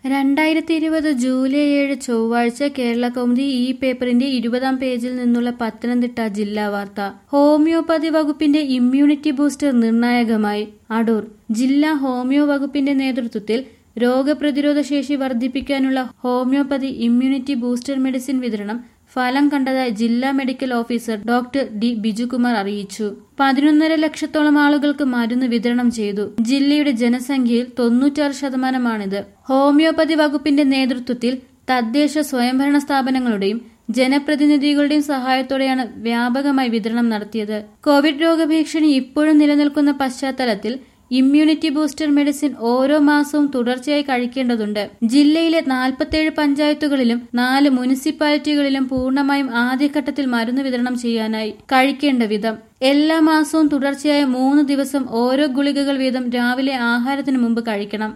രണ്ടായിരത്തി ഇരുപത് ജൂലൈ ഏഴ് ചൊവ്വാഴ്ച കേരള കൗമുദി ഈ പേപ്പറിന്റെ ഇരുപതാം പേജിൽ നിന്നുള്ള പത്തനംതിട്ട ജില്ലാ വാർത്ത ഹോമിയോപ്പതി വകുപ്പിന്റെ ഇമ്മ്യൂണിറ്റി ബൂസ്റ്റർ നിർണായകമായി അടൂർ ജില്ലാ ഹോമിയോ വകുപ്പിന്റെ നേതൃത്വത്തിൽ രോഗപ്രതിരോധ ശേഷി വർദ്ധിപ്പിക്കാനുള്ള ഹോമിയോപ്പതി ഇമ്മ്യൂണിറ്റി ബൂസ്റ്റർ മെഡിസിൻ വിതരണം ഫലം കണ്ടതായി ജില്ലാ medical officer doctor D Bijukumar അറിയിച്ചു പതിനൊന്നര ലക്ഷത്തോളം ആളുകൾക്ക് മരുന്ന് വിതരണം ചെയ്തു ജില്ലയുടെ ജനസംഖ്യയിൽ തൊണ്ണൂറ്റാറ് ശതമാനമാണിത് ഹോമിയോപ്പതി വകുപ്പിന്റെ നേതൃത്വത്തിൽ തദ്ദേശ സ്വയംഭരണ സ്ഥാപനങ്ങളുടെയും ജനപ്രതിനിധികളുടെയും സഹായത്തോടെയാണ് വ്യാപകമായി വിതരണം നടത്തിയത് കോവിഡ് രോഗഭീഷണി ഇപ്പോഴും നിലനിൽക്കുന്ന പശ്ചാത്തലത്തിൽ ഇമ്മ്യൂണിറ്റി ബൂസ്റ്റർ മെഡിസിൻ ഓരോ മാസവും തുടർച്ചയായി കഴിക്കേണ്ടതുണ്ട് ജില്ലയിലെ നാൽപ്പത്തേഴ് പഞ്ചായത്തുകളിലും നാല് മുനിസിപ്പാലിറ്റികളിലും പൂർണ്ണമായും ആദ്യഘട്ടത്തിൽ മരുന്ന് വിതരണം ചെയ്യാനായി കഴിക്കേണ്ട വിധം എല്ലാ മാസവും തുടർച്ചയായ മൂന്ന് ദിവസം ഓരോ ഗുളികകൾ വീതം രാവിലെ ആഹാരത്തിന് മുമ്പ് കഴിക്കണം